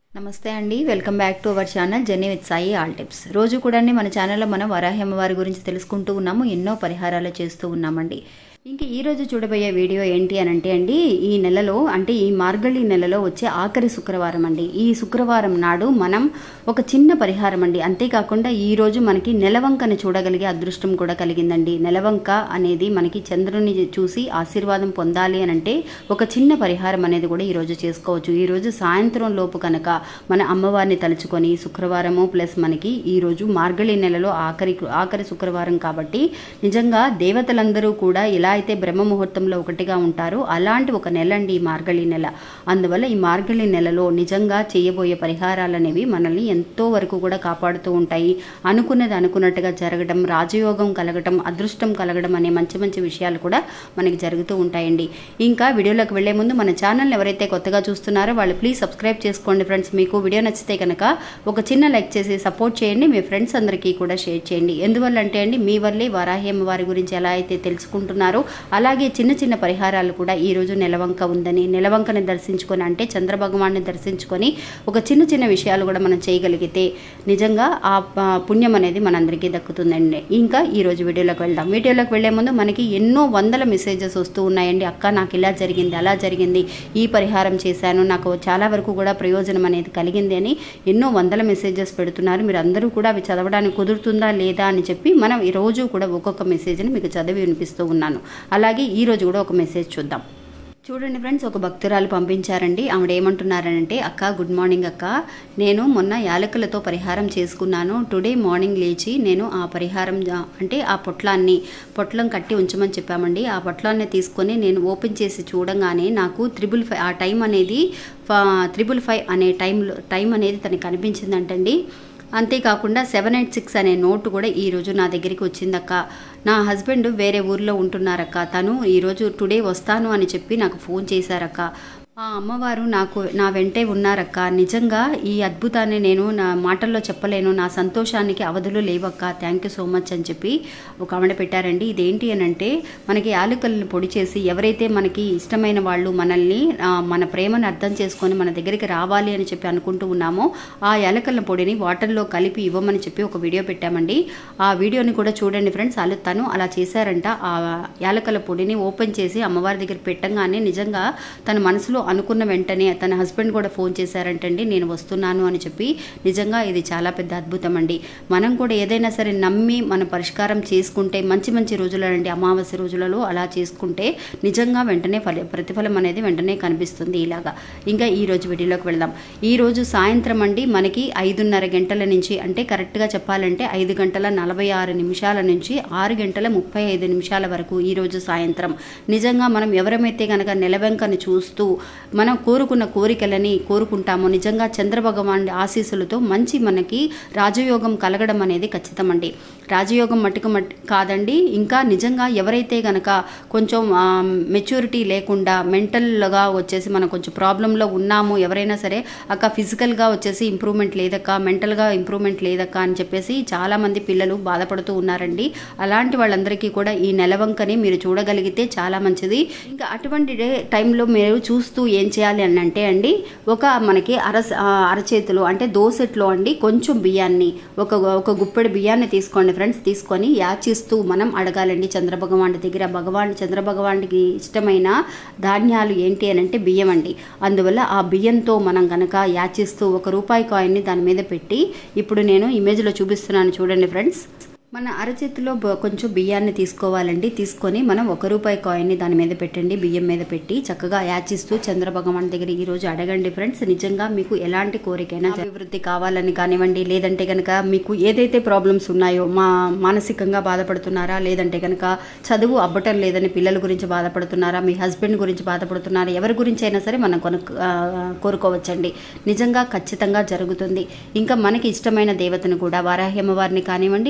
నమస్తే అండి welcome back to our channel journey with Sai all tips రోజు కూడా అండి మన ఛానల్లో మనం వరాహి అమ్మవారి గురించి తెలుసుకుంటూ ఉన్నాము ఎన్నో పరిహారాలు చేస్తూ ఉన్నామండి ఇంక ఈ రోజు చూడబోయే వీడియో ఏంటి అని అంటే అండి ఈ నెలలో అంటే ఈ మార్గళి నెలలో వచ్చే ఆఖరి శుక్రవారం అండి ఈ శుక్రవారం నాడు మనం ఒక చిన్న పరిహారం అండి అంతేకాకుండా ఈ రోజు మనకి నెలవంకని చూడగలిగే అదృష్టం కూడా కలిగిందండి నెలవంక అనేది మనకి చంద్రుని చూసి ఆశీర్వాదం పొందాలి అని అంటే ఒక చిన్న పరిహారం అనేది కూడా ఈ రోజు చేసుకోవచ్చు ఈ రోజు సాయంత్రం లోపు కనుక మన అమ్మవారిని తలుచుకొని శుక్రవారము ప్లస్ మనకి ఈ రోజు మార్గళి నెలలో ఆఖరి ఆఖరి శుక్రవారం కాబట్టి నిజంగా దేవతలందరూ కూడా ఎలా అయితే బ్రహ్మ ముహూర్తంలో ఒకటిగా ఉంటారో అలాంటి ఒక నెల అండి ఈ మార్గళి నెల అందువల్ల ఈ మార్గళి నెలలో నిజంగా చేయబోయే పరిహారాలు అనేవి మనల్ని ఎంతో వరకు కూడా కాపాడుతూ ఉంటాయి అనుకున్నది అనుకున్నట్టుగా జరగడం రాజయోగం కలగడం అదృష్టం కలగడం అనే మంచి మంచి విషయాలు కూడా మనకి జరుగుతూ ఉంటాయండి ఇంకా వీడియోలోకి వెళ్లే ముందు మన ఛానల్ ఎవరైతే కొత్తగా చూస్తున్నారో వాళ్ళు ప్లీజ్ సబ్స్క్రైబ్ చేసుకోండి ఫ్రెండ్స్ మీకు వీడియో నచ్చితే కనుక ఒక చిన్న లైక్ చేసి సపోర్ట్ చేయండి మీ ఫ్రెండ్స్ అందరికీ కూడా షేర్ చేయండి ఎందువల్ల అంటే అండి మీ వల్లే వరాహి అమ్మవారి గురించి ఎలా అయితే తెలుసుకుంటున్నారో అలాగే చిన్న చిన్న పరిహారాలు కూడా ఈ రోజు నెలవంక ఉందని నెలవంకని దర్శించుకొని అంటే చంద్రభగవాన్ని దర్శించుకొని ఒక చిన్న చిన్న విషయాలు కూడా మనం చేయగలిగితే నిజంగా ఆ ప- పుణ్యం అనేది మనందరికీ దక్కుతుందండి ఇంకా ఈ రోజు వీడియోలోకి వెళ్దాం వీడియోలోకి వెళ్లే ముందు మనకి ఎన్నో వందల మెసేజెస్ వస్తూ ఉన్నాయండి అక్క నాకు ఇలా జరిగింది అలా జరిగింది ఈ పరిహారం చేశాను నాకు చాలా వరకు కూడా ప్రయోజనం అనేది కలిగింది అని ఎన్నో వందల మెసేజెస్ పెడుతున్నారు మీరు అందరూ కూడా అవి చదవడానికి కుదురుతుందా లేదా అని చెప్పి మనం ఈ రోజు కూడా ఒక్కొక్క మెసేజ్ని మీకు చదివి వినిపిస్తూ ఉన్నాను అలాగే ఈ రోజు కూడా ఒక మెసేజ్ చూద్దాం చూడండి ఫ్రెండ్స్ ఒక భక్తురాలు పంపించారండి ఆవిడ ఏమంటున్నారంటే అక్క గుడ్ మార్నింగ్ అక్క నేను మొన్న యాలకులతో పరిహారం చేసుకున్నాను టుడే మార్నింగ్ లేచి నేను ఆ పరిహారం జా- అంటే ఆ పొట్లాన్ని పొట్లం కట్టి ఉంచమని చెప్పామండి ఆ పొట్లాన్ని తీసుకొని నేను ఓపెన్ చేసి చూడంగానే నాకు త్రిబుల్ ఫైవ్ ఆ టైం అనేది త్రిబుల్ ఫైవ్ అనే టైంలో టైం అనేది తనకి కనిపించిందంటండి అంతేకాకుండా సెవెన్ ఎయిట్ సిక్స్ అనే నోటు కూడా ఈరోజు నా దగ్గరికి వచ్చిందక్క నా హస్బెండ్ వేరే ఊర్లో ఉంటున్నారక్క తను ఈరోజు టుడే వస్తాను అని చెప్పి నాకు ఫోన్ చేశారక్క ఆ అమ్మవారు నాకు నా వెంటే ఉన్నారక్క నిజంగా ఈ అద్భుతాన్ని నేను నా మాటల్లో చెప్పలేను నా సంతోషానికి అవధులు లేవక్క థ్యాంక్ యూ సో మచ్ అని చెప్పి ఒక ఆవిడ పెట్టారండి ఇదేంటి అని అంటే మనకి యాలకులను పొడి చేసి ఎవరైతే మనకి ఇష్టమైన వాళ్ళు మనల్ని ఆ, మన ప్రేమను అర్థం చేసుకొని మన దగ్గరికి రావాలి అని చెప్పి అనుకుంటూ ఉన్నామో ఆ యాలకల పొడిని వాటర్లో కలిపి ఇవ్వమని చెప్పి ఒక వీడియో పెట్టామండి ఆ వీడియోని కూడా చూడండి ఫ్రెండ్స్ అలా తను అలా చేశారంట ఆ యాలకల పొడిని ఓపెన్ చేసి అమ్మవారి దగ్గర పెట్టంగానే నిజంగా తన మనసులో అనుకున్న వెంటనే తన హస్బెండ్ కూడా ఫోన్ చేశారంటండి నేను వస్తున్నాను అని చెప్పి నిజంగా ఇది చాలా పెద్ద అద్భుతం అండి మనం కూడా ఏదైనా సరే నమ్మి మనం పరిష్కారం చేసుకుంటే మంచి మంచి రోజులండి అమావాస్య రోజులలో అలా చేసుకుంటే నిజంగా వెంటనే ఫలి ప్రతిఫలం అనేది వెంటనే కనిపిస్తుంది ఇలాగా ఇంకా ఈ రోజు వీడియోలోకి వెళ్దాం ఈ రోజు సాయంత్రం అండి మనకి ఐదున్నర గంటల నుంచి అంటే కరెక్ట్గా చెప్పాలంటే ఐదు గంటల నలభై ఆరు నిమిషాల నుంచి ఆరు గంటల ముప్పై ఐదు నిమిషాల వరకు ఈ రోజు సాయంత్రం నిజంగా మనం ఎవరమైతే కనుక నెలవెంకను చూస్తూ మనం కోరుకున్న కోరికలని కోరుకుంటామో నిజంగా చంద్రభగవాన్ ఆశీస్సులతో మంచి మనకి రాజయోగం కలగడం అనేది ఖచ్చితమండి రాజయోగం మట్టుకు మట్ కాదండి ఇంకా నిజంగా ఎవరైతే గనక కొంచెం మెచ్యూరిటీ లేకుండా మెంటల్గా వచ్చేసి మనం కొంచెం ప్రాబ్లంలో ఉన్నాము ఎవరైనా సరే అక్క ఫిజికల్గా వచ్చేసి ఇంప్రూవ్మెంట్ లేదక్క మెంటల్గా ఇంప్రూవ్మెంట్ లేదక్క అని చెప్పేసి చాలామంది పిల్లలు బాధపడుతూ ఉన్నారండి అలాంటి వాళ్ళందరికీ కూడా ఈ నెలవంకని మీరు చూడగలిగితే చాలా మంచిది ఇంకా అటువంటి డే- టైంలో మీరు చూస్తూ ఏం చేయాలి అని అంటే అండి ఒక మనకి అర ఆ, అరచేతిలో అంటే దోసెట్లో అండి కొంచెం బియ్యాన్ని ఒక ఒక గుప్పెడు బియ్యాన్ని తీసుకోండి ఫ్రెండ్స్ తీసుకొని యాచిస్తూ మనం అడగాలండి చంద్రభగవాన్ దగ్గర భగవాన్ చంద్రభగవానికి ఇష్టమైన ధాన్యాలు ఏంటి అని అంటే బియ్యం అండి అందువల్ల ఆ బియ్యంతో మనం కనుక యాచిస్తూ ఒక రూపాయి కాయిన్ని దాని మీద పెట్టి ఇప్పుడు నేను ఇమేజ్లో చూపిస్తున్నాను చూడండి ఫ్రెండ్స్ మన అరచేతిలో బ- కొంచెం బియ్యాన్ని తీసుకోవాలండి తీసుకొని మనం ఒక రూపాయి కాయిన్ని దాని మీద పెట్టండి బియ్యం మీద పెట్టి చక్కగా యాచిస్తూ చంద్రభగవాన్ దగ్గర ఈ రోజు అడగండి ఫ్రెండ్స్ నిజంగా మీకు ఎలాంటి కోరికైనా అభివృద్ధి కావాలని కానివ్వండి లేదంటే కనుక మీకు ఏదైతే ప్రాబ్లమ్స్ ఉన్నాయో మా మానసికంగా బాధపడుతున్నారా లేదంటే కనుక చదువు అబ్బటం లేదని పిల్లల గురించి బాధపడుతున్నారా మీ హస్బెండ్ గురించి బాధపడుతున్నారా ఎవరి గురించి అయినా సరే మనం కొను ఆ, కోరుకోవచ్చండి నిజంగా ఖచ్చితంగా జరుగుతుంది ఇంకా మనకి ఇష్టమైన దేవతను కూడా వారాహి అమ్మవారిని కానివ్వండి లే- మీరు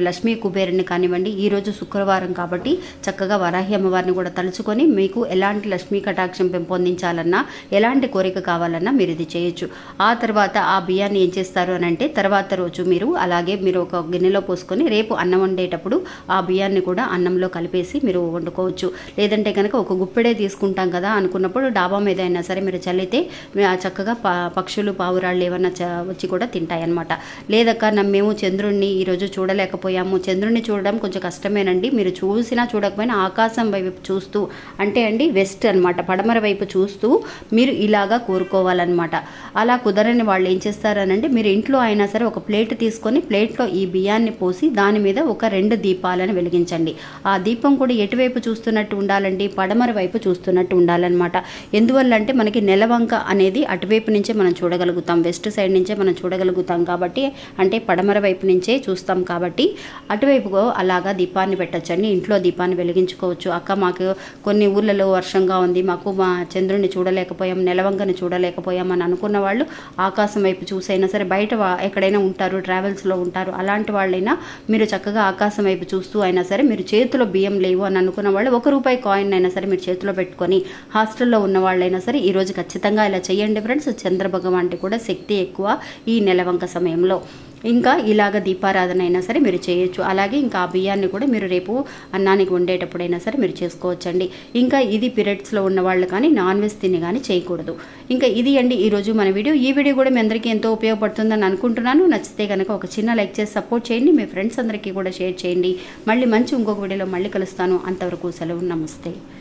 లక్ష్మీ కుబేరుని కానివ్వండి ఈరోజు శుక్రవారం కాబట్టి చక్కగా వరాహి అమ్మవారిని కూడా తలుచుకొని మీకు ఎలాంటి లక్ష్మీ కటాక్షం పెంపొందించాలన్నా ఎలాంటి కోరిక కావాలన్నా మీరు ఇది చేయొచ్చు ఆ తర్వాత ఆ బియ్యాన్ని ఏం చేస్తారు అని అంటే తర్వాత రోజు మీరు అలాగే మీరు ఒక గిన్నెలో పోసుకొని రేపు అన్నం వండేటప్పుడు ఆ బియ్యాన్ని కూడా అన్నంలో కలిపేసి మీరు వండుకోవచ్చు లేదంటే కనుక ఒక గుప్పెడే తీసుకుంటాం కదా అనుకున్నప్పుడు డాబా మీద అయినా సరే మీరు చల్లితే మీ- ఆ చక్కగా ప పక్షులు పావురాళ్ళు ఏమన్నా చ- వచ్చి కూడా తింటాయన్నమాట లేదక్క నమ్మ- మేము చంద్రుణ్ణి ఈరోజు చూడలేకపోయాము చంద్రుణ్ణి చూడడం కొంచెం కష్టమేనండి మీరు చూసినా చూడకపోయినా ఆకాశం వైపు చూస్తూ అంటే అండి వెస్ట్ అన్నమాట పడమర వైపు చూస్తూ మీరు ఇలాగా కోరుకోవాలన్నమాట అలా కుదరని వాళ్ళు ఏం చేస్తారనంటే మీరు ఇంట్లో అయినా సరే ఒక ప్లేట్ తీసుకొని ప్లేట్లో ఈ బియ్యాన్ని పోసి దాని మీద ఒక రెండు దీపాలను వెలిగించండి ఆ దీపం కూడా ఎటువైపు చూస్తున్నట్టు ఉండాలండి పడమర వైపు చూస్తున్నట్టు ఉండాలన్నమాట ఎందువల్ల అంటే మనకి నెలవంక అనేది అటువైపు నుంచే మనం చూడగలుగుతాం వెస్ట్ సైడ్ నుంచే మనం చూడగలుగుతాం కాబట్టి అంటే పడమర వైపు నుంచే చూస్తాం కాబట్టి అటువైపు అలాగా దీపాన్ని పెట్టచ్చండి ఇంట్లో దీపాన్ని వెలిగించుకోవచ్చు అక్క మాకు కొన్ని ఊర్లలో వర్షంగా ఉంది మాకు మా చంద్రుని చూడలేకపోయాం నెలవంకని చూడలేకపోయాం అని అనుకున్న వాళ్ళు ఆకాశం వైపు చూసైనా సరే బయట వా- ఎక్కడైనా ఉంటారు ట్రావెల్స్లో ఉంటారు అలాంటి వాళ్ళైనా మీరు చక్కగా ఆకాశం వైపు చూస్తూ అయినా సరే మీరు చేతిలో బియ్యం లేవు అని అనుకున్న వాళ్ళు ఒక రూపాయి కాయిన్ అయినా సరే మీరు చేతిలో పెట్టుకొని హాస్టల్లో ఉన్న వాళ్ళైనా సరే ఈ రోజు ఖచ్చితంగా ఇలా చేయండి ఫ్రెండ్స్ చంద్ర భగవాన్కి కూడా శక్తి ఎక్కువ ఈ నెలవంక సమయంలో ఇంకా ఇలాగ దీపారాధన అయినా సరే మీరు చేయొచ్చు అలాగే ఇంకా ఆ బియ్యాన్ని కూడా మీరు రేపు అన్నానికి వండేటప్పుడైనా సరే మీరు చేసుకోవచ్చండి ఇంకా ఇది పీరియడ్స్లో ఉన్న వాళ్ళు కానీ నాన్ వెజ్ తిని కానీ చేయకూడదు ఇంకా ఇది అండి ఈరోజు మన వీడియో ఈ వీడియో కూడా మీ అందరికీ ఎంతో ఉపయోగపడుతుందని అనుకుంటున్నాను నచ్చితే కనుక ఒక చిన్న లైక్ చేసి సపోర్ట్ చేయండి మీ ఫ్రెండ్స్ అందరికీ కూడా షేర్ చేయండి మళ్ళీ మంచి ఇంకొక వీడియోలో మళ్ళీ కలుస్తాను అంతవరకు సెలవు నమస్తే